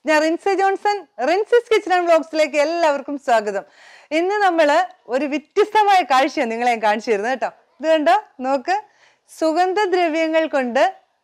ഞാൻ Rinsa Johnson Rinsi's kitchen and വ്ലോഗ്സിലേക്ക് എല്ലാവർക്കും സ്വാഗതം ഇന്ന് നമ്മൾ ഒരു വ്യത്യസ്തമായ കാഴ്ചയാണ് നിങ്ങളെ ഞാൻ കാണിച്ചു തരുന്നത് കേട്ടോ ഇത് കണ്ടോ നോക്ക് സുഗന്ധദ്രവ്യങ്ങൾ കൊണ്ട്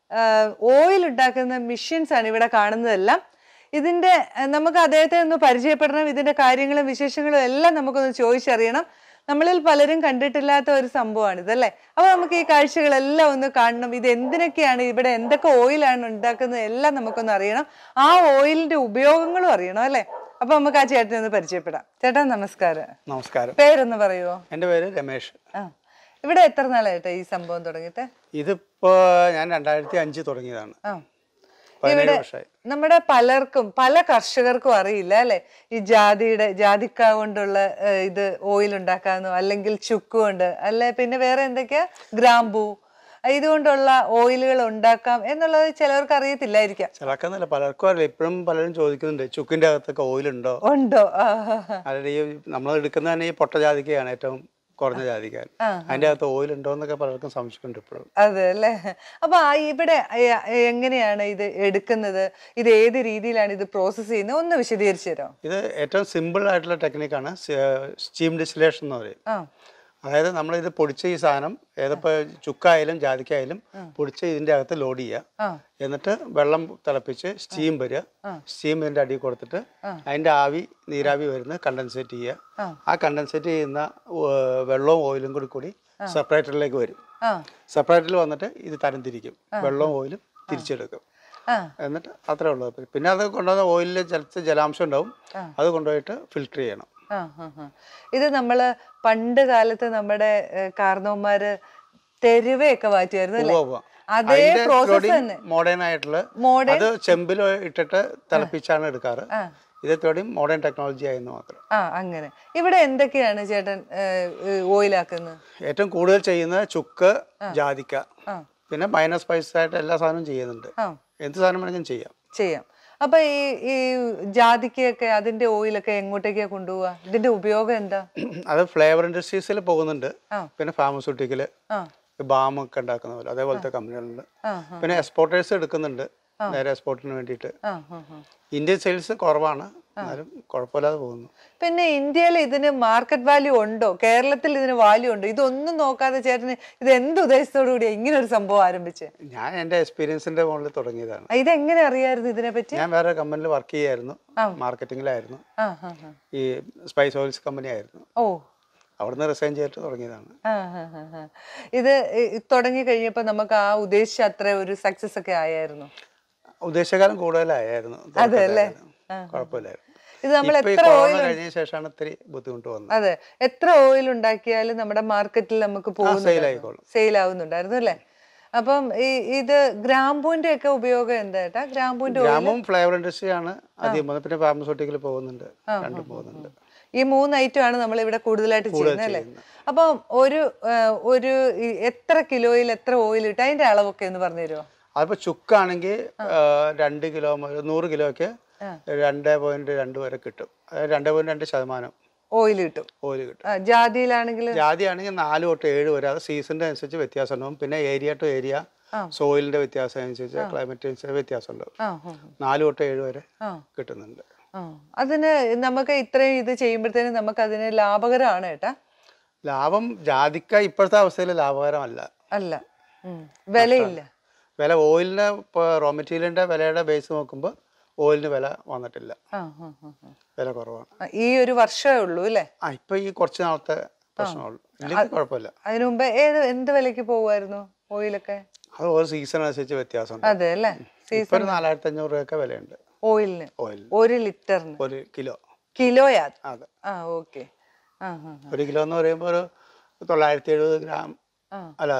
ഓയിൽ ഉണ്ടാക്കുന്ന മെഷീൻസ് ആണ് ഇവിടെ കാണുന്നതെല്ലാം ഇതിന്റെ ആ, നമുക്ക് അദ്ദേഹത്തെ ഒന്ന് പരിചയപ്പെടണം ഇതിന്റെ കാര്യങ്ങളും വിശേഷങ്ങളും എല്ലാം നമുക്കൊന്ന് ചോദിച്ചറിയണം നമ്മളിൽ പലരും കണ്ടിട്ടില്ലാത്ത ഒരു സംഭവമാണ് ഇതല്ലേ അപ്പൊ നമുക്ക് ഈ കാഴ്ചകളെല്ലാം ഒന്ന് കാണണം ഇത് എന്തിനൊക്കെയാണ് ഇവിടെ എന്തൊക്കെ ഓയിലാണ് ഉണ്ടാക്കുന്നത് എല്ലാം നമുക്കൊന്ന് അറിയണം ആ ഓയിലിന്റെ ഉപയോഗങ്ങളും അറിയണം അല്ലേ അപ്പൊ നമുക്ക് ആ ചേട്ടനെ ഒന്ന് പരിചയപ്പെടാം ചേട്ടാ നമസ്കാരം നമസ്കാരം പേരൊന്ന് പറയുമോ എൻ്റെ പേര് രമേഷ് ആ ഇവിടെ എത്ര നാളായിട്ടാ ഈ സംഭവം തുടങ്ങിയിട്ട് ഇതിപ്പോൾ ഞാൻ രണ്ടായിരത്തി അഞ്ച് തുടങ്ങിയതാണ് ആ പതിനേഴ് ഇവിടെ വർഷമായി നമ്മുടെ പലർക്കും പല കർഷകർക്കും അറിയില്ല അല്ലെ ഈ ജാതിയുടെ ജാതിക്ക കൊണ്ടുള്ള ഏഹ്, ഇത് ഓയിൽ ഉണ്ടാക്കാന്നോ അല്ലെങ്കിൽ ചുക്ക് കൊണ്ട് അല്ലെ പിന്നെ വേറെ എന്തൊക്കെയാ ഗ്രാമ്പൂ ഇതുകൊണ്ടുള്ള ഓയിലുകൾ ഉണ്ടാക്കാം എന്നുള്ളത് ചിലവർക്ക് അറിയത്തില്ലായിരിക്കാം ചിലക്കെന്നല്ല പലർക്കും അറിയില്ല ഇപ്പോഴും പലരും ചോദിക്കുന്നുണ്ട് ചുക്കിൻ്റെ അകത്തൊക്കെ ഓയിലുണ്ടോ ഉണ്ടോ ആ, ആ, ആ. അല്ലെങ്കിൽ ഈ നമ്മൾ എടുക്കുന്ന തന്നെ ഈ പൊട്ട ജാതിക്കയാണ് ഏറ്റവും കുറഞ്ഞ ജാതിക്കാൻ അതിൻ്റെ അകത്ത് ഓയിലുണ്ടോ എന്നൊക്കെ പലർക്കും സംശയമുണ്ട് ഇപ്പോഴും അതെ അല്ലേ അപ്പൊ ആ ഇവിടെ എ- എങ്ങനെയാണ് ഇത് എടുക്കുന്നത് ഇത് ഏത് രീതിയിലാണ് ഇത് പ്രോസസ്സ് ചെയ്യുന്നത് ഒന്ന് വിശദീകരിച്ചു തരാം ഇത് ഏറ്റവും സിമ്പിൾ ആയിട്ടുള്ള ടെക്നിക്കാണ് സ്റ്റീം ഡിസ്റ്റിലേഷൻ എന്ന് പറയും ആ അതായത് നമ്മളിത് പൊടിച്ച ഈ സാധനം ഏതിപ്പോൾ ചുക്കായാലും ജാതിക്കായാലും പൊടിച്ച് ഇതിൻ്റെ അകത്ത് ലോഡ് ചെയ്യുക ആ എന്നിട്ട് വെള്ളം തിളപ്പിച്ച് സ്റ്റീം വരിക സ്റ്റീം ഇതിൻ്റെ അടിയിൽ കൊടുത്തിട്ട് അതിൻ്റെ ആവി നീരാവി വരുന്ന കണ്ടൻസേറ്റ് ആ. ചെയ്യുക ആ കണ്ടൻസേറ്റ് ചെയ്യുന്ന ഏർ, വെള്ളവും ഓയിലും കൂടി കൂടി സെപ്പറേറ്ററിലേക്ക് വരും ആ സെപ്പറേറ്ററിൽ വന്നിട്ട് ഇത് തരംതിരിക്കും വെള്ളവും ഓയിലും തിരിച്ചെടുക്കും ആ എന്നിട്ട് അത്രേ ഉള്ളൂ പിന്നെ അത് കൊണ്ടുവന്ന ഓയിലിൽ ചിലച്ച് ജലാംശം ഉണ്ടാവും അത് കൊണ്ടുപോയിട്ട് ഫിൽറ്റർ ചെയ്യണം ആ, ആ, ആ. ഇത് നമ്മള് പണ്ട് കാലത്ത് നമ്മുടെ ഏഹ്, കാർന്നോന്മാര് തെരുവയൊക്കെ മാറ്റുമായിരുന്നു അല്ലേ ഉവ്വ് ഉവ്വ്. അതേ അതിന്റെ പ്രോസസ് തന്നെ മോഡേൺ ആയിട്ടുള്ള Modern- അത് ചെമ്പിൽ ഇട്ടിട്ട് തിളപ്പിച്ചാണ് എടുക്കാറ് ആ. ഇതെത്തോടെയും മോഡേൺ ടെക്നോളജി ആയെന്ന് മാത്രം ആ അങ്ങനെ ഇവിടെ എന്തൊക്കെയാണ് ചേട്ടൻ ഓയിലാക്കുന്നത് ഏറ്റവും കൂടുതൽ ചെയ്യുന്നത് ചുക്ക് ജാതിക്ക ആ പിന്നെ മൈനസ് സ്പൈസസ് ആയിട്ട് എല്ലാ സാധനവും ചെയ്യുന്നുണ്ട് ആ എന്ത് സാധനം വേണമെങ്കിലും ചെയ്യാം ചെയ്യാം അപ്പൊ ഈ ഈ ജാതിക്കയൊക്കെ അതിന്റെ ഓയിലൊക്കെ എങ്ങോട്ടേക്കാ കൊണ്ടുപോവാ ഇതിന്റെ ഉപയോഗം എന്താ അത് ഫ്ലേവർ ഇൻഡസ്ട്രീസിൽ പോകുന്നുണ്ട് ആ. പിന്നെ ഫാർമസ്യൂട്ടിക്കൽ ആ ബാം ഒക്കെ ഉണ്ടാക്കുന്ന പോലെ അതേപോലത്തെ കമ്പനികളുണ്ട് ആ പിന്നെ എക്സ്പോർട്ടേഴ്സ് എടുക്കുന്നുണ്ട് നേരെ എക്സ്പോർട്ടിന് വേണ്ടിയിട്ട് ആ ആ ആ ഇന്ത്യൻ സെയിൽസ് കുറവാണ് എന്നാലും കുഴപ്പമില്ലാതെ പോകുന്നു പിന്നെ ഇന്ത്യയിൽ ഇതിന് മാർക്കറ്റ് വാല്യൂ ഉണ്ടോ കേരളത്തിൽ ഇതിന് വാല്യൂ ഉണ്ടോ ഇതൊന്നും നോക്കാതെ ചേട്ടന് ഇത് എന്ത് ഉദ്ദേശത്തോടു കൂടിയാ ഇങ്ങനെ ഒരു സംഭവം ആരംഭിച്ചേ ഞാൻ എൻ്റെ എക്സ്പീരിയൻസിൻ്റെ മുകളിൽ തുടങ്ങിയതാണ് ആ, ഇതെങ്ങനെ അറിയായിരുന്നു ഇതിനെ പറ്റി ഞാൻ വേറെ കമ്പനിയിൽ വർക്ക് ചെയ്യായിരുന്നു ആ. മാർക്കറ്റിങ്ങിലായിരുന്നു ആ ആ ആ. ഈ സ്പൈസ് ഓയിൽസ് കമ്പനി ആയിരുന്നു ഓ അവിടുന്ന് റിസൈൻ ചെയ്തിട്ട് തുടങ്ങിയതാണ് ആ ആ ആ ആ. ഇത് ഈ തുടങ്ങി കഴിഞ്ഞപ്പോ നമുക്ക് ആ ഉദ്ദേശിച്ച അത്ര ഒരു സക്സസ് ഒക്കെ ആയായിരുന്നു ഉദ്ദേശകാലം കൂടുതലായിരുന്നു അതെ അല്ലേ? കുഴപ്പമില്ലായിരുന്നു ഇത് നമ്മൾ ഇപ്പൊ ഈ എത്ര കൊറോണ ഓയിൽ കഴിഞ്ഞ ശേഷമാണ് ഇത്തിരി ബുദ്ധിമുട്ട് വന്നത് അതെ എത്ര ഓയിൽ ഉണ്ടാക്കിയാലും നമ്മുടെ മാർക്കറ്റിൽ നമുക്ക് sale ആയിക്കോളും. സെയിൽ ആവുന്നുണ്ടായിരുന്നു അല്ലേ അപ്പം ഈ ഇത് ഗ്രാമ്പൂന്റെ ഒക്കെ ഉപയോഗം എന്താ ഏട്ടാ ഗ്രാമ്പൂന്റെ oil? ഗ്രാമവും ഫ്ലേവർ ഇൻഡസ്ട്രി ആണ് അധികം പോകുന്നത് പിന്നെ ഫാർമസ്യൂട്ടിക്കൽ പോകുന്നുണ്ട് രണ്ടും പോകുന്നുണ്ട് ഈ മൂന്ന് ഐറ്റം ആണ് നമ്മൾ ഇവിടെ കൂടുതലായിട്ട് ചെയ്യുന്നത് അല്ലേ അപ്പം ഒരു ആ, ഒരു ഈ എത്ര കിലോയിൽ എത്ര ഓയിൽ ഇട്ട് അതിന്റെ അളവൊക്കെ ഒന്ന് പറഞ്ഞു തരുമോ അതിപ്പോൾ ചുക്കാണെങ്കിൽ രണ്ട് കിലോ മുതൽ നൂറ് കിലോയ്ക്ക് രണ്ട് പോയിന്റ് രണ്ട് വരെ കിട്ടും അതായത് രണ്ട് പോയിന്റ് രണ്ട് ശതമാനം ഓയിൽ കിട്ടും ഓയിൽ കിട്ടും ആ, ജാതിയിലാണെങ്കിൽ ജാതി ആണെങ്കിൽ നാല് തൊട്ട് ഏഴ് വരെ അത് സീസണിന്റെ അനുസരിച്ച് വ്യത്യാസം ഉണ്ടാവും പിന്നെ ഏരിയ ടു ഏരിയ സോയിലിന്റെ വ്യത്യാസം അനുസരിച്ച് ക്ലൈമറ്റ് അനുസരിച്ച് വ്യത്യാസം ഉണ്ടാവും ആ ആ, നാല് തൊട്ട് ഏഴ് വരെ ആ. കിട്ടുന്നുണ്ട് ആ അതിന് നമുക്ക് ഇത്രയും ഇത് ചെയ്യുമ്പോഴത്തേനും നമുക്ക് അതിന് ലാഭകരമാണ് ഏട്ടാ ലാഭം ജാതിക്ക ഇപ്പോഴത്തെ അവസ്ഥയിൽ ലാഭകരമല്ല അല്ല ഉം. വിലയില്ല വില ഓയിലിന് ഇപ്പോൾ റോ മെറ്റീരിയലിന്റെ വിലയുടെ ബേസ് നോക്കുമ്പോൾ ഓയിലിന് വില വന്നിട്ടില്ല ആ ആ ആ, ആ. വില കുറവാണ് ആ, ഈ ഒരു വർഷമേ ഉള്ളൂ അല്ലേ ആ ഇപ്പൊ ഈ കുറച്ച് നാളത്തെ പ്രശ്നമുള്ളൂ ഇല്ലെങ്കിൽ കുഴപ്പമില്ല അതിനു മുമ്പ് ഏത് എന്ത് വിലക്ക് പോകുമായിരുന്നു ഓയിലൊക്കെ അത് ഓരോ സീസൺ അനുസരിച്ച് വ്യത്യാസമുണ്ട് അതെ അല്ലേ ഇപ്പൊ ഒരു നാലായിരത്തി അഞ്ഞൂറ് രൂപയൊക്കെ വിലയുണ്ട് ഓയിലിന് ഓയിൽ ഒരു ലിറ്ററിന് ഒരു കിലോ കിലോയാ അതെ ആ ഓക്കെ ആ ആ ആ. ഒരു കിലോ എന്ന് പറയുമ്പോൾ ഒരു തൊള്ളായിരത്തി എഴുപത് ഗ്രാം ആ. അല്ല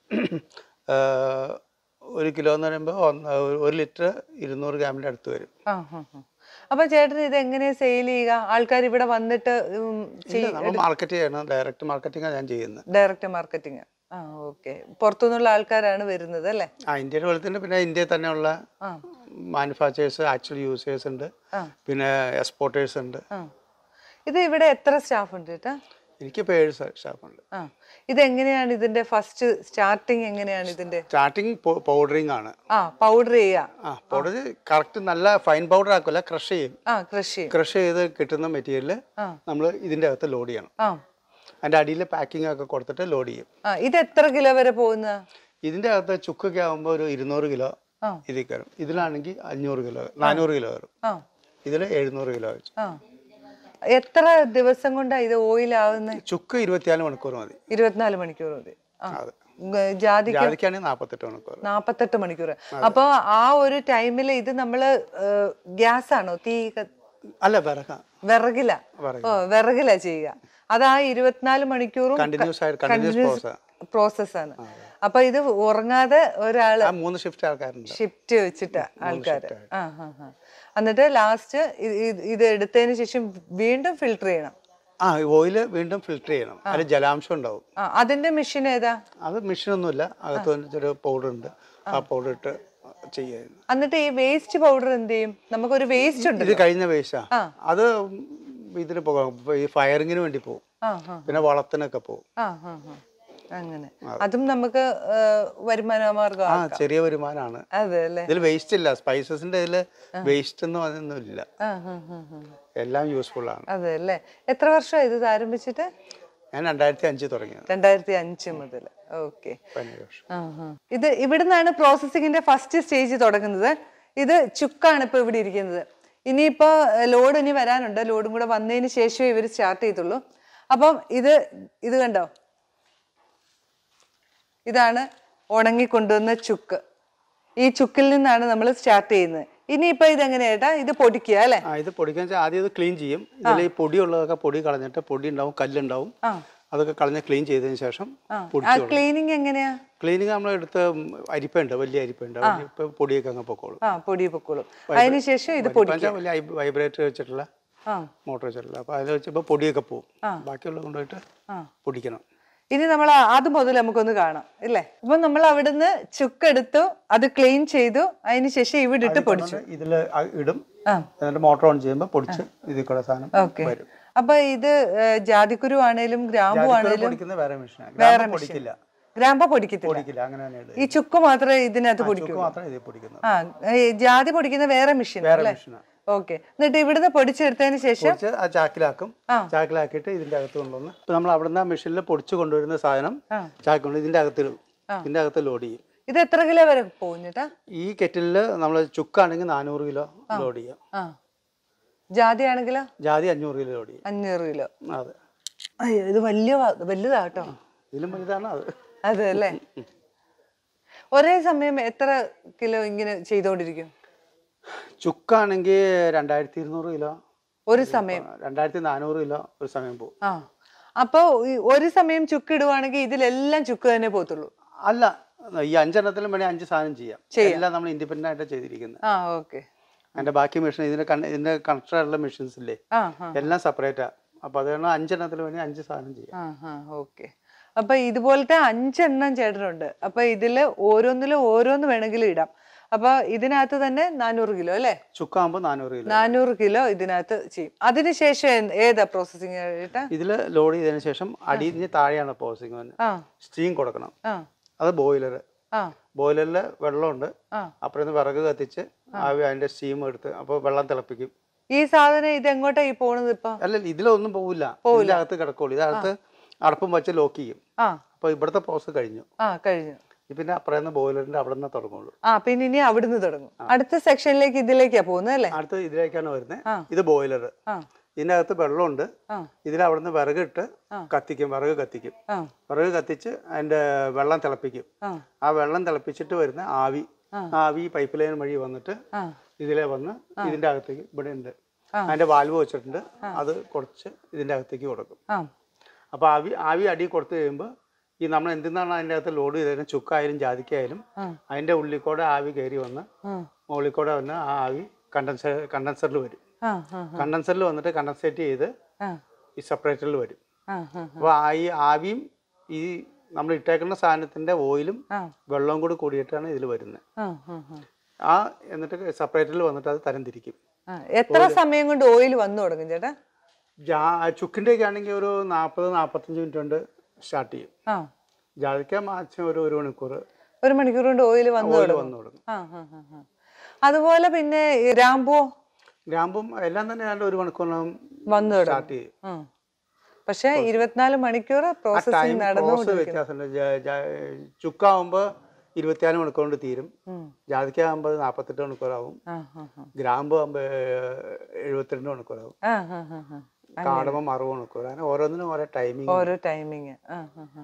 ഏർ, ഒരു കിലോ എന്ന് പറയുമ്പോൾ ഒന്ന് ഒരു ലിറ്റർ ഇരുന്നൂറ് ഗ്രാമിൻ്റെ അടുത്ത് വരും ആ ആ ആ. അപ്പൊ ചേട്ടൻ ഇത് എങ്ങനെയാ സെയിൽ ചെയ്യുക ആൾക്കാർ ഇവിടെ വന്നിട്ട് ഇല്ല, നമ്മൾ മാർക്കറ്റ് ചെയ്യണം ഡയറക്റ്റ് മാർക്കറ്റിംഗാണ് ഞാൻ ചെയ്യുന്നത് ഡയറക്റ്റ് മാർക്കറ്റിംഗ് ആ ഓക്കെ പുറത്തുനിന്നുള്ള ആൾക്കാരാണ് വരുന്നത് അല്ലേ ആ ഇന്ത്യയുടെ പോലെ തന്നെ പിന്നെ ഇന്ത്യയിൽ തന്നെയുള്ള ആ മാനുഫാക്ചേഴ്സ് ആക്ച്വൽ യൂസേഴ്സ് ഉണ്ട് ആ. പിന്നെ എക്സ്പോർട്ടേഴ്സ് ഉണ്ട് ആ ഇത് ഇവിടെ എത്ര സ്റ്റാഫ് ഉണ്ട് ചേട്ടാ എനിക്കിപ്പോൾ ഏഴ് സ്റ്റാഫുണ്ട് ആ ഇതെങ്ങനെയാണ് ഇതിന്റെ ഫസ്റ്റ് സ്റ്റാർട്ടിങ് എങ്ങനെയാണ് ഇതിന്റെ സ്റ്റാർട്ടിങ് പൗഡറിങ് ആണ് ആ പൗഡർ ചെയ്യാ ആ പൗഡർ കറക്റ്റ് നല്ല ഫൈൻ പൗഡർ ആക്കില്ല ക്രഷ് ചെയ്യും ആ കൃഷി ക്രഷ് ചെയ്ത് കിട്ടുന്ന മെറ്റീരിയൽ ആ. നമ്മൾ ഇതിൻ്റെ അകത്ത് ലോഡ് ചെയ്യണം ആ അതിൻ്റെ അടിയിൽ പാക്കിംഗ് ഒക്കെ കൊടുത്തിട്ട് ലോഡ് ചെയ്യും ആ ഇത് എത്ര കിലോ വരെ പോകുന്ന ഇതിൻ്റെ അകത്ത് ചുക്കൊക്കെ ആകുമ്പോൾ ഒരു ഇരുന്നൂറ് കിലോ ആ ഇതിൽ കയറും ഇതിലാണെങ്കിൽ അഞ്ഞൂറ് കിലോ നാനൂറ് കിലോ കയറും ആ ഇതിൽ എഴുന്നൂറ് കിലോ വെച്ച് ആ എത്ര ദിവസം കൊണ്ടാ ഇത് ഓയിൽ ആവുന്നത് ചുക്ക് ഇരുപത്തിനാല് മണിക്കൂർ മതി ഇരുപത്തിനാല് മണിക്കൂർ മതി ആ അതെ ഗ- ജാതിക്ക് ജാതിക്കാണെങ്കിൽ നാൽപ്പത്തെട്ട് മണിക്കൂർ നാപ്പത്തെട്ട് മണിക്കൂർ അപ്പൊ ആ ഒരു ടൈമിൽ ഇത് നമ്മള് ഗ്യാസ് ആണോ തീ ക- അല്ല വിറക വിറകില വിറകില. ഓ വിറകില ചെയ്യുക അത് ആ ഇരുപത്തിനാല് മണിക്കൂറും കണ്ടിന്യൂസ് ആയിട്ട് കണ്ടിന്യൂസ് പ്രോസസ് പ്രോസസ് ആണ് അപ്പൊ ഇത് ഉറങ്ങാതെ ഒരാള് ആ മൂന്ന് ഷിഫ്റ്റ് ആൾക്കാരുണ്ട് ഷിഫ്റ്റ് വെച്ചിട്ട് ആൾക്കാര് ആ ആ ആ എന്നിട്ട് ലാസ്റ്റ് ഇത് എടുത്തതിന് ശേഷം വീണ്ടും ഫിൽട്ടർ ചെയ്യണം ആ ഓയില് വീണ്ടും ഫിൽറ്റർ ചെയ്യണം അതിൽ ജലാംശം ഉണ്ടാവും ആ അതിന്റെ മെഷീൻ ഏതാ അത് മെഷീനൊന്നുമില്ല അകത്ത് വന്നിട്ട് ഒരു പൗഡർ ഉണ്ട് ആ പൗഡർ ഇട്ട് ചെയ്യായിരുന്നു എന്നിട്ട് ഈ വേസ്റ്റ് പൗഡർ എന്ത് ചെയ്യും നമുക്കൊരു വേസ്റ്റ് ഉണ്ട് ഇത് കഴിഞ്ഞ വേസ്റ്റാ അത് ഇതിന് പോകാം ഈ ഫയറിങ്ങിന് വേണ്ടി പോകും ആ ആ പിന്നെ വളത്തിനൊക്കെ പോകും ആ ആ ആ. അങ്ങനെ അതും നമുക്ക് ആ, വരുമാന മാർഗം ആ ചെറിയ വരുമാനമാണ് അതെ അല്ലേ ഇതിൽ വേസ്റ്റ് ഇല്ല സ്പൈസസിന്റെ ഇതിൽ വേസ്റ്റ് എന്ന് പറയുന്നൊന്നും ഇല്ല ആ ആ ആ ആ. എല്ലാം യൂസ്ഫുൾ ആണ് അതെ അല്ലേ എത്ര വർഷമായി ഇത് ആരംഭിച്ചിട്ട് ഞാൻ രണ്ടായിരത്തി അഞ്ച് തുടങ്ങിയത് രണ്ടായിരത്തി അഞ്ച് മുതൽ ഓക്കെ പതിനേഴ് വർഷം ഇത് ഇവിടുന്നാണ് പ്രോസസ്സിങ്ങിന്റെ ഫസ്റ്റ് സ്റ്റേജ് തുടങ്ങുന്നത് ഇത് ചുക്കാണ് ഇപ്പൊ ഇവിടെ ഇരിക്കുന്നത് ഇനിയിപ്പോ ലോഡ് ഇനി വരാനുണ്ട് ലോഡും കൂടെ വന്നതിന് ശേഷമേ ഇവർ സ്റ്റാർട്ട് ചെയ്തുള്ളൂ അപ്പം ഇത് ഇത് കണ്ടോ ഇതാണ് ഉണങ്ങി കൊണ്ടുവന്ന ചുക്ക് ഈ ചുക്കിൽ നിന്നാണ് നമ്മൾ സ്റ്റാർട്ട് ചെയ്യുന്നത് ഇനിയിപ്പോ ഇത് എങ്ങനെയാട്ടാ ഇത് പൊടിക്കുക അല്ലേ ആ ഇത് പൊടിക്കാൻ വെച്ചാൽ ആദ്യം ഇത് ക്ലീൻ ചെയ്യും ഇതിൽ ഈ പൊടിയുള്ളതൊക്കെ പൊടി കളഞ്ഞിട്ട് പൊടി ഉണ്ടാവും കല്ലുണ്ടാവും ആ അതൊക്കെ കളഞ്ഞ് ക്ലീൻ ചെയ്തതിന് ശേഷം ആ പൊടിച്ചു ക്ലീനിങ് എങ്ങനെയാ ക്ലീനിങ് നമ്മൾ എടുത്ത് അരിപ്പുണ്ട് വലിയ അരിപ്പുണ്ട് ഇപ്പൊ പൊടിയൊക്കെ അങ്ങ് പൊക്കോളും ആ പൊടി പൊക്കോളും അതിനുശേഷം ഇത് പൊടി ഇപ്പം വലിയ വൈബ്രേറ്റർ വെച്ചിട്ടുള്ള ആ മോട്ടർ വെച്ചിട്ടുള്ള അപ്പോൾ അതിൽ വെച്ചപ്പോൾ പൊടിയൊക്കെ പോകും ബാക്കിയുള്ളത് കൊണ്ടുപോയിട്ട് ആ പൊടിക്കണം ഇനി നമ്മൾ അത് മുതൽ നമുക്കൊന്ന് കാണാം ഇല്ലേ അപ്പൊ നമ്മൾ അവിടുന്ന് ചുക്കെടുത്തു അത് ക്ലീൻ ചെയ്തു അതിന് ശേഷം ഇവിടെ ഇട്ട് പൊടിച്ചു ഇതിൽ ഇടും ആ എന്നിട്ട് മോട്ടർ ഓൺ ചെയ്യുമ്പോൾ പൊടിച്ച് ഇതിൽ കൂടെ സാധനം ഓക്കെ വരും അപ്പൊ ഇത് ഏ, ജാതിക്കുരു ആണേലും ഗ്രാമ്പു ജാതിക്കുരു ആണേലും പൊടിക്കുന്ന വേറെ മെഷീനാണ് ഗ്രാമ്പ് പൊടിക്കില്ല ഗ്രാമ്പ പൊടിക്കത്തില്ല പൊടിക്കില്ല അങ്ങനെ തന്നെ ഇടും ഈ ചുക്ക് മാത്രമേ ഇതിനകത്ത് പൊടിക്കൂ ചുക്ക് മാത്രമേ ഇതിൽ പൊടിക്കുന്നത് ആ ഈ ജാതി പൊടിക്കുന്ന വേറെ മെഷീൻ വേറെ അല്ലേ മെഷീനാണ് ഓക്കെ എന്നിട്ട് ഇവിടുന്ന് പൊടിച്ചെടുത്തതിന് ശേഷം പൊടിച്ച് ആ ചാക്കിലാക്കും ആ. ചാക്കിലാക്കിയിട്ട് ഇതിന്റെ അകത്ത് കൊണ്ടുവന്ന് ഇപ്പൊ നമ്മൾ അവിടുന്ന് ആ മെഷീനിൽ പൊടിച്ച് കൊണ്ടുവരുന്ന സാധനം ആ. ചാക്ക് കൊണ്ട് ഇതിന്റെ അകത്ത് ഇടും ഇതിന്റെ അകത്ത് ലോഡ് ചെയ്യും ഇത് എത്ര കിലോ വരെ പോകും ചേട്ടാ ഈ കെറ്റിലിൽ നമ്മൾ ചുക്കാണെങ്കിൽ നാനൂറ് കിലോ ലോഡ് ചെയ്യാം ആ ജാതി ആണെങ്കിലോ ജാതി അഞ്ഞൂറ് കിലോ ലോഡ് ചെയ്യാം അഞ്ഞൂറ് കിലോ അതെ അയ്യോ ഇത് വലിയ വ- വലുതാ കേട്ടോ ഇതിലും വലുതാണ് അത് അതെ അല്ലേ ഒരേ സമയം എത്ര കിലോ ഇങ്ങനെ ചെയ്തോണ്ടിരിക്കും ചുക്കാണെങ്കിൽ രണ്ടായിരത്തി ഇരുന്നൂറ് കിലോ ഒരു സമയം രണ്ടായിരത്തി നാനൂറ് കിലോ ഒരു സമയം പോകും ആ അപ്പൊ ഈ ഒരു സമയം ചുക്ക് ഇടുവാണെങ്കിൽ ഇതിലെല്ലാം ചുക്ക് തന്നെ പോത്തുള്ളൂ അല്ല ഈ അഞ്ചെണ്ണത്തിലും വേണേൽ അഞ്ച് സാധനം ചെയ്യാം എല്ലാം നമ്മൾ ഇൻഡിപെൻഡന്റ് ആയിട്ട് ചെയ്തിരിക്കുന്നത് ആ ഓക്കെ അതിന്റെ ബാക്കി മെഷീൻ ഇതിന്റെ കണ- ഇതിന്റെ കണക്ടറുള്ള മെഷീൻസ് ഇല്ലേ ആ ആ എല്ലാം സെപ്പറേറ്റാ അപ്പൊ അത് കാരണം അഞ്ചെണ്ണത്തിൽ വേണേൽ അഞ്ച് സാധനം ചെയ്യാം ആ ആ ഓക്കെ അപ്പൊ ഇതുപോലത്തെ അഞ്ചെണ്ണം ചേട്ടനുണ്ട് അപ്പൊ ഇതില് ഓരോന്നിലും ഓരോന്ന് വേണമെങ്കിലും ഇടാം അപ്പൊ ഇതിനകത്ത് തന്നെ നാനൂറ് കിലോ അല്ലേ ചുക്കാകുമ്പോൾ നാനൂറ് കിലോ നാനൂറ് കിലോ ഇതിനകത്ത് ചെയ്യും അതിനുശേഷം എന്ത്- ഏതാ പ്രോസസ്സിങ് ഏട്ടാ ഇതിൽ ലോഡ് ചെയ്തതിന് ശേഷം അടിഞ്ഞ് താഴെയാണ് പ്രോസസ്സിങ് വന്നത് ആ സ്റ്റീം കൊടുക്കണം ആ അത് ബോയിലർ ആ ബോയിലറിൽ വെള്ളമുണ്ട് ആ. അപ്പുറത്ത് നിന്ന് വിറക് കത്തിച്ച് ആവി അതിന്റെ സ്റ്റീം എടുത്ത് അപ്പോൾ വെള്ളം തിളപ്പിക്കും ഈ സാധനം ഇത് എങ്ങോട്ടാ ഈ പോണത് ഇപ്പൊ അല്ല ഇതിലൊന്നും പോവില്ല ഇതിന്റെ അകത്ത് കിടക്കുള്ളൂ ഇതിനകത്ത് അടപ്പും വെച്ച് ലോക്ക് ചെയ്യും ആ അപ്പോൾ ഇവിടുത്തെ പ്രോസസ് കഴിഞ്ഞു ആ കഴിഞ്ഞു ഇനി പിന്നെ അപ്പുറത്ത് ബോയിലറിന്റെ അവിടെ നിന്ന് തുടങ്ങുള്ളൂ ആ പിന്നെ ഇനി അവിടുന്ന് തുടങ്ങും അടുത്ത സെക്ഷനിലേക്ക് ഇതിലേക്കാ പോകുന്നത് അല്ലേ അടുത്ത് ഇതിലേക്കാണ് വരുന്നത് ആ. ഇത് ബോയിലർ ആ ഇതിൻ്റെ അകത്ത് വെള്ളമുണ്ട് ആ ഇതിൽ അവിടെ നിന്ന് വിറക് ഇട്ട് കത്തിക്കും വിറക് കത്തിക്കും ആ വിറക് കത്തിച്ച് അതിന്റെ വെള്ളം തിളപ്പിക്കും ആ ആ വെള്ളം തിളപ്പിച്ചിട്ട് വരുന്ന ആവി ആ. ആവി പൈപ്പ് ലൈൻ വഴി വന്നിട്ട് ആ ഇതിലെ വന്ന് ഇതിന്റെ അകത്തേക്ക് ഇവിടെ ഉണ്ട് ആ. അതിന്റെ വാൽവ് വെച്ചിട്ടുണ്ട് അത് കുറച്ച് ഇതിന്റെ അകത്തേക്ക് കൊടുക്കും ആ അപ്പൊ ആവി ആവി അടി കൊടുത്തു കഴിയുമ്പോൾ ഈ നമ്മൾ എന്തിനാണ് അതിന്റെ അകത്ത് ലോഡ് ചെയ്തതിന് ചുക്കായാലും ജാതിക്കായാലും ആ. അതിന്റെ ഉള്ളിൽ കൂടെ ആവി കയറി വന്ന് ആ മുകളിൽ കൂടെ വന്ന് ആ ആവി കണ്ടൻസർ കണ്ടൻസറിൽ വരും ആ ആ കണ്ടൻസറിൽ വന്നിട്ട് കണ്ടൻസേറ്റ് ചെയ്ത് ആ ഈ സെപ്പറേറ്ററിൽ വരും ആ ആ അപ്പോൾ ആ ഈ ആവിയും ഈ നമ്മൾ ഇട്ടേക്കുന്ന സാധനത്തിന്റെ ഓയിലും ആ വെള്ളവും കൂടി കൂടിയിട്ടാണ് ഇതിൽ വരുന്നത് ആ ആ ആ ആ എന്നിട്ട് സെപ്പറേറ്ററിൽ വന്നിട്ട് അത് തരം തിരിക്കും ആ എത്ര സമയം കൊണ്ട് ഓയിൽ വന്നു തുടങ്ങും ചേട്ടാ ജാ ചുക്കിൻ്റെ ഒക്കെ ആണെങ്കിൽ ഒരു നാൽപ്പത് നാൽപ്പത്തഞ്ച് മിനിറ്റ് കൊണ്ട് സ്റ്റാർട്ട് ചെയ്യും ആ ജാതിക്ക മാക്സിമം ഒരു ഒരു മണിക്കൂർ ഒരു മണിക്കൂർ കൊണ്ട് ഓയിൽ വന്നു ഓയിൽ തുടങ്ങും വന്നു തുടങ്ങും ആ ആ ആ, ആ. അതുപോലെ പിന്നെ ഈ രാമ്പുവോ ഗ്രാമ്പും എല്ലാം തന്നെ ഏതാണ്ട് ഒരു മണിക്കൂറിനകം വന്നു തുടങ്ങും സ്റ്റാർട്ട് ചെയ്യും ആ പക്ഷെ ഇരുപത്തിനാല് മണിക്കൂർ ആ ടൈം പ്രോസസ്സിംഗ് പ്രോസസ് നടന്നുകൊണ്ടിരിക്കും വ്യത്യാസമുണ്ട് ജ- ജ- ചുക്കാവുമ്പോൾ ഇരുപത്തിനാല് മണിക്കൂർ കൊണ്ട് തീരും ഉം. ജാതിക്ക ആകുമ്പോൾ നാൽപ്പത്തെട്ട് മണിക്കൂറാവും ആ ആ ആ ഗ്രാമ്പ് ആകുമ്പോൾ എഴുപത്തിരണ്ട് മണിക്കൂറാവും ആ ആ ആ ആ കാടുമ്പോൾ അറുപത് മണിക്കൂർ അങ്ങനെ ഓരോന്നിനും ഓരോ ടൈമിങ് ഓരോ ടൈമിങ് ആ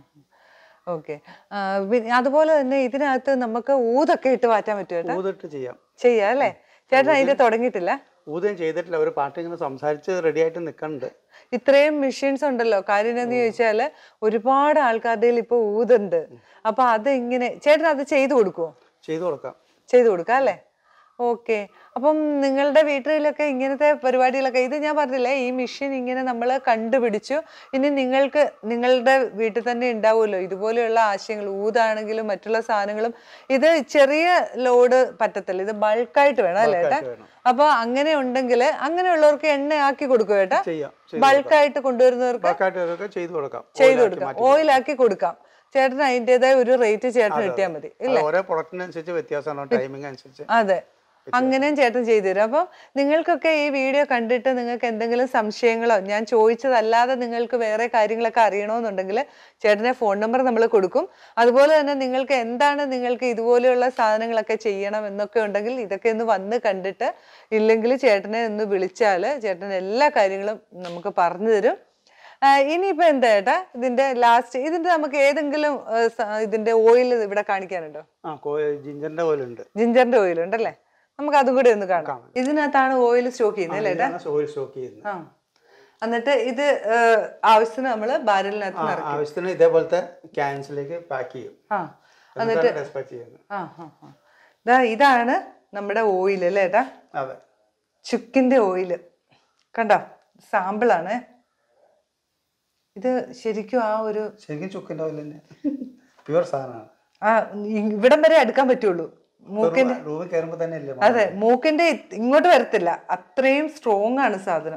ഓക്കെ അതുപോലെ തന്നെ ഇതിനകത്ത് നമുക്ക് ഊതൊക്കെ ഇട്ട് മാറ്റാൻ പറ്റും ചേട്ടാ ഊതിട്ട് ചെയ്യാം ചെയ്യാം അല്ലേ ചേട്ടൻ അതിന്റെ തുടങ്ങിയിട്ടില്ല ഊതുകയും ചെയ്തിട്ടില്ല ഒരു പാട്ട് ഇങ്ങനെ സംസാരിച്ച് റെഡി ആയിട്ട് നിൽക്കുന്നുണ്ട് ഇത്രയും മെഷീൻസ് ഉണ്ടല്ലോ കാര്യം എന്താന്ന് ചോദിച്ചാല് ഒരുപാട് ആൾക്കാരുടെ കയ്യിൽ ഇപ്പൊ ഊതുണ്ട് അപ്പൊ അത് ഇങ്ങനെ ചേട്ടൻ അത് ചെയ്തു കൊടുക്കുവോ ചെയ്തു കൊടുക്കാം ചെയ്തു കൊടുക്കാം അല്ലേ ഓക്കെ അപ്പം നിങ്ങളുടെ വീട്ടിലൊക്കെ ഇങ്ങനത്തെ പരിപാടികളൊക്കെ ഇത് ഞാൻ പറഞ്ഞില്ലേ ഈ മെഷീൻ ഇങ്ങനെ നമ്മൾ കണ്ടുപിടിച്ചു ഇനി നിങ്ങൾക്ക് നിങ്ങളുടെ വീട്ടിൽ തന്നെ ഉണ്ടാവുമല്ലോ ഇതുപോലെയുള്ള ആശയങ്ങൾ ഊതാണെങ്കിലും മറ്റുള്ള സാധനങ്ങളും ഇത് ചെറിയ ലോഡ് പറ്റത്തില്ല ഇത് ബൾക്കായിട്ട് വേണം അല്ലേ ഏട്ടാ ആയിട്ട് വേണം. അപ്പൊ അങ്ങനെ ഉണ്ടെങ്കിൽ അങ്ങനെയുള്ളവർക്ക് എണ്ണ ആക്കി കൊടുക്കും ഏട്ടാ ചെയ്യാം ചെയ്തു ബൾക്കായിട്ട് കൊണ്ടുവരുന്നവർക്ക് ബാക്കായിട്ട് ഇതൊക്കെ ചെയ്തു കൊടുക്കാം ചെയ്തു ഓയിലാക്കി കൊടുക്കാം മാറ്റി ഓയിലാക്കി കൊടുക്കാം ചേട്ടന് അതിൻ്റെതായ ഒരു റേറ്റ് ചേട്ടന് കിട്ടിയാൽ മതി അത് ഓരോ പ്രൊഡക്റ്റിനനുസരിച്ച് വ്യത്യാസമാണ് ടൈമിംഗ് അനുസരിച്ച് അതെ അങ്ങനെയും ചേട്ടൻ ചെയ്തു തരും അപ്പം നിങ്ങൾക്കൊക്കെ ഈ വീഡിയോ കണ്ടിട്ട് നിങ്ങൾക്ക് എന്തെങ്കിലും സംശയങ്ങളോ ഞാൻ ചോദിച്ചതല്ലാതെ നിങ്ങൾക്ക് വേറെ കാര്യങ്ങളൊക്കെ അറിയണമെന്നുണ്ടെങ്കിൽ ചേട്ടൻ്റെ ഫോൺ നമ്പർ നമ്മൾ കൊടുക്കും അതുപോലെ തന്നെ നിങ്ങൾക്ക് എന്താണ് നിങ്ങൾക്ക് ഇതുപോലെയുള്ള സാധനങ്ങളൊക്കെ ചെയ്യണം എന്നൊക്കെ ഉണ്ടെങ്കിൽ ഇതൊക്കെ ഒന്ന് വന്ന് കണ്ടിട്ട് ഇല്ലെങ്കിൽ ചേട്ടനെ ഒന്ന് വിളിച്ചാൽ ചേട്ടൻ എല്ലാ കാര്യങ്ങളും നമുക്ക് പറഞ്ഞു തരും ആ, ഇനിയിപ്പോ എന്താ ചേട്ടാ ഇതിന്റെ ലാസ്റ്റ് ഇതിന്റെ നമുക്ക് ഏതെങ്കിലും ആ, സ- ഇതിന്റെ ഓയിൽ ഇവിടെ കാണിക്കാനുണ്ടോ ആ കോ ജിഞ്ചറിന്റെ ഓയിലുണ്ട് ജിഞ്ചറിന്റെ ഓയിൽ ഉണ്ടല്ലേ നമുക്ക് അതും കൂടി ഒന്ന് കാണാം ഇതിനകത്താണ് ഓയിൽ സ്റ്റോക്ക് ചെയ്യുന്നത് അല്ലേ ഏട്ടാ ഓയിൽ സ്റ്റോക്ക് ചെയ്യുന്നത് ആ എന്നിട്ട് ഇത് ആ, ആവശ്യത്തിന് നമ്മള് ബാരലിനകത്ത് ആ, നിറയ്ക്കും ആവശ്യത്തിന് ഇതേപോലത്തെ ക്യാൻസിലേക്ക് പാക്ക് ചെയ്യും ആ എന്നിട്ടാണ് ഡെസ്പാച്ച് ചെയ്യുന്നത് ആ ആ ആ. ദാ ഇതാണ് നമ്മുടെ ഓയിൽ അല്ലേ ഏട്ടാ അതെ ചുക്കിന്റെ ഓയിൽ കണ്ടോ സാമ്പിളാണ് ഇത് ശരിക്കും ആ ഒരു ശരിക്കും ചുക്കിന്റെ ഓയിൽ തന്നെ പ്യുവർ സാധനമാണ് ആ ഇ- ഇവിടം വരെ അടുക്കാൻ പറ്റുള്ളൂ മൂക്കിന്റെ റൂമിൽ കയറുമ്പോൾ തന്നെ ഇല്ലേ അതെ മൂക്കിന്റെ ഇ- ഇങ്ങോട്ട് വരത്തില്ല അത്രയും സ്ട്രോങ് ആണ് സാധനം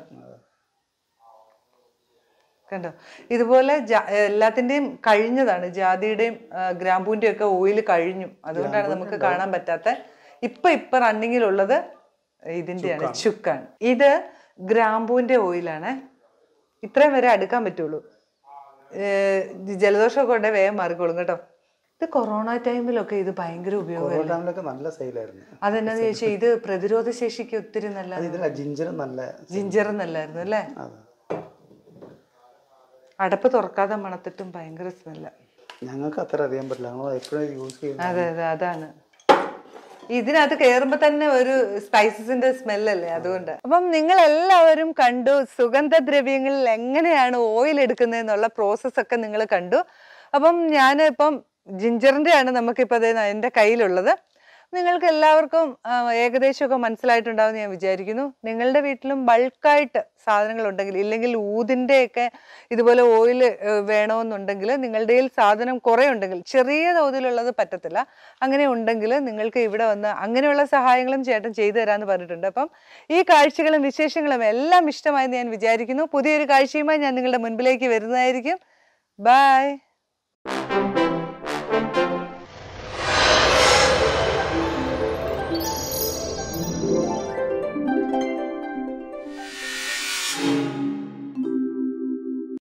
കണ്ടോ ഇതുപോലെ ജാ- എല്ലാത്തിന്റെയും കഴിഞ്ഞതാണ് ജാതിയുടെയും ആ, ഗ്രാമ്പൂവിന്റെയും ഒക്കെ ഓയിൽ കഴിഞ്ഞു അതുകൊണ്ടാണ് നമുക്ക് കാണാൻ പറ്റാത്ത ഇപ്പൊ ഇപ്പൊ റണ്ണിങ്ങിലുള്ളത് ഇതിന്റെയാണ് ചുക്കാണ് ഇത് ഗ്രാമ്പൂവിന്റെ ഓയിലാണ് ഇത്രയും വരെ അടുക്കാൻ പറ്റുള്ളൂ ഏർ ജലദോഷമൊക്കെ ഉണ്ടെങ്കിൽ വേഗം മാറിക്കോളും കേട്ടോ ഇത് കൊറോണ ടൈമിലൊക്കെ ഇത് ഭയങ്കര ഉപയോഗം കൊറോണ ടൈമിലൊക്കെ നല്ല സെയിലായിരുന്നു അതെന്നാന്ന് ചോദിച്ചാൽ ഇത് പ്രതിരോധ ശേഷിക്ക് ഒത്തിരി നല്ല അത് ഇതില ജിഞ്ചർ നല്ല ജിഞ്ചർ നല്ലായിരുന്നു അല്ലേ അതെ അടപ്പ് തുറക്കാതെ മണത്തിട്ടും ഭയങ്കര സ്മെല്ല ഞങ്ങൾക്ക് അത്ര അറിയാൻ പറ്റില്ല ഞങ്ങൾ എപ്പോഴും യൂസ് ചെയ്യുന്നത് അതെ അതെ അതാണ് ഇതിനകത്ത് കയറുമ്പോ തന്നെ ഒരു സ്പൈസസിന്റെ സ്മെല്ലല്ലേ അതുകൊണ്ട് അപ്പം നിങ്ങൾ എല്ലാവരും കണ്ടു സുഗന്ധദ്രവ്യങ്ങളിൽ എങ്ങനെയാണ് ഓയിൽ എടുക്കുന്നതെന്നുള്ള പ്രോസസ്സ് ഒക്കെ നിങ്ങൾ കണ്ടു അപ്പം ഞാൻ ഇപ്പം ജിഞ്ചറിന്റെ ആണ് നമുക്കിപ്പോൾ അതേ എൻ്റെ കയ്യിലുള്ളത് നിങ്ങൾക്ക് എല്ലാവർക്കും ആ, ഏകദേശമൊക്കെ മനസ്സിലായിട്ടുണ്ടാവും ഞാൻ വിചാരിക്കുന്നു നിങ്ങളുടെ വീട്ടിലും ബൾക്കായിട്ട് സാധനങ്ങൾ ഉണ്ടെങ്കിൽ ഇല്ലെങ്കിൽ ഊതിൻ്റെയൊക്കെ ഇതുപോലെ ഓയിൽ വേണമെന്നുണ്ടെങ്കിൽ നിങ്ങളുടെ കയ്യിൽ സാധനം കുറേ ഉണ്ടെങ്കിൽ ചെറിയ തോതിലുള്ളത് പറ്റത്തില്ല അങ്ങനെ ഉണ്ടെങ്കിൽ നിങ്ങൾക്ക് ഇവിടെ വന്ന് അങ്ങനെയുള്ള സഹായങ്ങളും ചേട്ടൻ ചെയ്തു തരാമെന്ന് പറഞ്ഞിട്ടുണ്ട് അപ്പം ഈ കാഴ്ചകളും വിശേഷങ്ങളും എല്ലാം ഇഷ്ടമായെന്ന് ഞാൻ വിചാരിക്കുന്നു പുതിയൊരു കാഴ്ചയുമായി ഞാൻ നിങ്ങളുടെ മുൻപിലേക്ക് വരുന്നതായിരിക്കും ബൈ